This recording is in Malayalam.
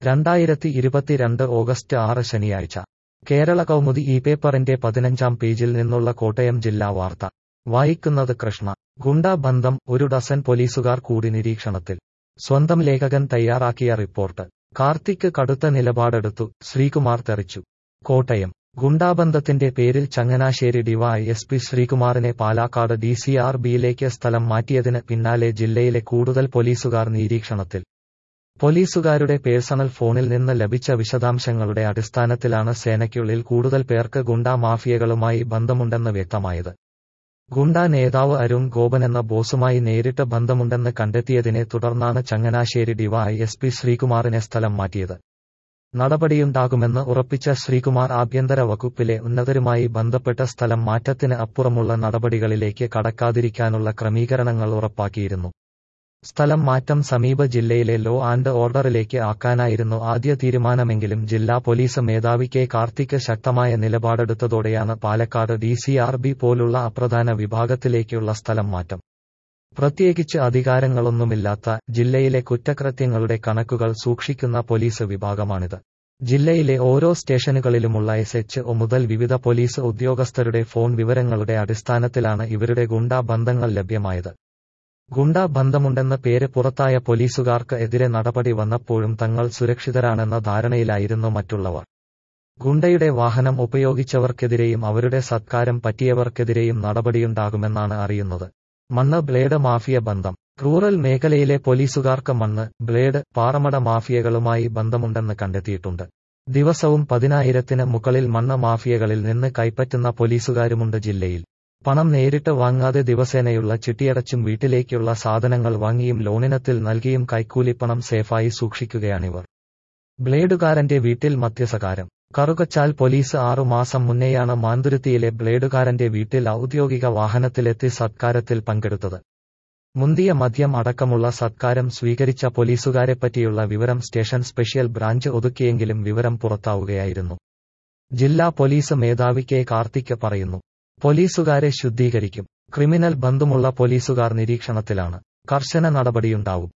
രണ്ടായിരത്തി ഇരുപത്തിരണ്ട് ഓഗസ്റ്റ് ആറ് ശനിയാഴ്ച കേരള കൗമുദി ഈ പേപ്പറിന്റെ പതിനഞ്ചാം പേജിൽ നിന്നുള്ള കോട്ടയം ജില്ലാ വാർത്ത വായിക്കുന്നത് കൃഷ്ണ ഗുണ്ടാബന്ധം ഒരു ഡസൻ പോലീസുകാർ കൂടി നിരീക്ഷണത്തിൽ സ്വന്തം ലേഖകൻ തയ്യാറാക്കിയ റിപ്പോർട്ട് കാർത്തിക് കടുത്ത നിലപാടെടുത്തു ശ്രീകുമാർ തെറിച്ചു കോട്ടയം ഗുണ്ടാബന്ധത്തിന്റെ പേരിൽ ചങ്ങനാശ്ശേരി ഡിവൈ എസ് പി ശ്രീകുമാറിനെ പാലാക്കാട് ഡി സി ആർ ബിയിലേക്ക് സ്ഥലം മാറ്റിയതിന് പിന്നാലെ ജില്ലയിലെ കൂടുതൽ പോലീസുകാർ നിരീക്ഷണത്തിൽ പോലീസുകാരുടെ പേഴ്സണൽ ഫോണിൽ നിന്ന് ലഭിച്ച വിശദാംശങ്ങളുടെ അടിസ്ഥാനത്തിലാണ് സേനയ്ക്കുള്ളിൽ കൂടുതൽ പേർക്ക് ഗുണ്ടാ മാഫിയകളുമായി ബന്ധമുണ്ടെന്ന് വ്യക്തമായത് ഗുണ്ടാ നേതാവ് അരുൺ ഗോപൻ എന്ന ബോസുമായി നേരിട്ട് ബന്ധമുണ്ടെന്ന് കണ്ടെത്തിയതിനെ തുടർന്നാണ് ചങ്ങനാശ്ശേരി ഡിവൈ എസ് പി ശ്രീകുമാറിനെ സ്ഥലം മാറ്റിയത് നടപടിയുണ്ടാകുമെന്ന് ഉറപ്പിച്ച ശ്രീകുമാർ ആഭ്യന്തര വകുപ്പിലെ ഉന്നതരുമായി ബന്ധപ്പെട്ട സ്ഥലം മാറ്റത്തിന് അപ്പുറമുള്ള നടപടികളിലേക്ക് കടക്കാതിരിക്കാനുള്ള ക്രമീകരണങ്ങൾ ഉറപ്പാക്കിയിരുന്നു സ്ഥലം മാറ്റം സമീപ ജില്ലയിലെ ലോ ആൻഡ് ഓർഡറിലേക്ക് ആക്കാനായിരുന്നു ആദ്യ തീരുമാനമെങ്കിലും ജില്ലാ പോലീസ് മേധാവി കെ കാർത്തിക് ശക്തമായ നിലപാടെടുത്തതോടെയാണ് Palakkad D C R B പോലുള്ള അപ്രധാന വിഭാഗത്തിലേക്കുള്ള സ്ഥലം മാറ്റം പ്രത്യേകിച്ച് അധികാരങ്ങളൊന്നുമില്ലാത്ത ജില്ലയിലെ കുറ്റകൃത്യങ്ങളുടെ കണക്കുകൾ സൂക്ഷിക്കുന്ന പോലീസ് വിഭാഗമാണിത് ജില്ലയിലെ ഓരോ സ്റ്റേഷനുകളിലുമുള്ള എസ് എച്ച് ഒ മുതൽ വിവിധ പോലീസ് ഉദ്യോഗസ്ഥരുടെ ഫോൺ വിവരങ്ങളുടെ അടിസ്ഥാനത്തിലാണ് ഇവരുടെ ഗുണ്ടാ ബന്ധങ്ങൾ ലഭ്യമായത് ഗുണ്ടാ ബന്ധമുണ്ടെന്ന പേര് പുറത്തായ പോലീസുകാർക്ക് എതിരെ നടപടി വന്നപ്പോഴും തങ്ങൾ സുരക്ഷിതരാണെന്ന ധാരണയിലായിരുന്നു മറ്റുള്ളവർ ഗുണ്ടയുടെ വാഹനം ഉപയോഗിച്ചവർക്കെതിരെയും അവരുടെ സത്കാരം പറ്റിയവർക്കെതിരെയും നടപടിയുണ്ടാകുമെന്നാണ് അറിയുന്നത് മണ്ണ് ബ്ലേഡ് മാഫിയ ബന്ധം റൂറൽ മേഖലയിലെ പോലീസുകാർക്ക് മണ്ണ് ബ്ലേഡ് പാറമട മാഫിയകളുമായി ബന്ധമുണ്ടെന്ന് കണ്ടെത്തിയിട്ടുണ്ട് ദിവസവും പതിനായിരത്തിന് മുകളിൽ മണ്ണ് മാഫിയകളിൽ നിന്ന് കൈപ്പറ്റുന്ന പോലീസുകാരുമുണ്ട് ജില്ലയിൽ പണം നേരിട്ട് വാങ്ങാതെ ദിവസേനയുള്ള ചിട്ടിയടച്ചും വീട്ടിലേക്കുള്ള സാധനങ്ങൾ വാങ്ങിയും ലോണിനത്തിൽ നൽകിയും കൈക്കൂലിപ്പണം സേഫായി സൂക്ഷിക്കുകയാണിവർ ബ്ലേഡുകാരന്റെ വീട്ടിൽ മധ്യസകാരം കറുകച്ചാൽ പോലീസ് ആറുമാസം മുന്നെയാണ് മാന്തുരുത്തിയിലെ ബ്ലേഡുകാരന്റെ വീട്ടിൽ ഔദ്യോഗിക വാഹനത്തിലെത്തി സത്കാരത്തിൽ പങ്കെടുത്തത് മുന്തിയ മദ്യം അടക്കമുള്ള സത്കാരം സ്വീകരിച്ച പോലീസുകാരെപ്പറ്റിയുള്ള വിവരം സ്റ്റേഷൻ സ്പെഷ്യൽ ബ്രാഞ്ച് ഒതുക്കിയെങ്കിലും വിവരം പുറത്താവുകയായിരുന്നു ജില്ലാ പോലീസ് മേധാവി കെ കാർത്തിക് പറയുന്നു പോലീസുകാരെ ശുദ്ധീകരിക്കും ക്രിമിനൽ ബന്ധമുള്ള പോലീസുകാർ നിരീക്ഷണത്തിലാണ് കർശന നടപടിയുണ്ടാവും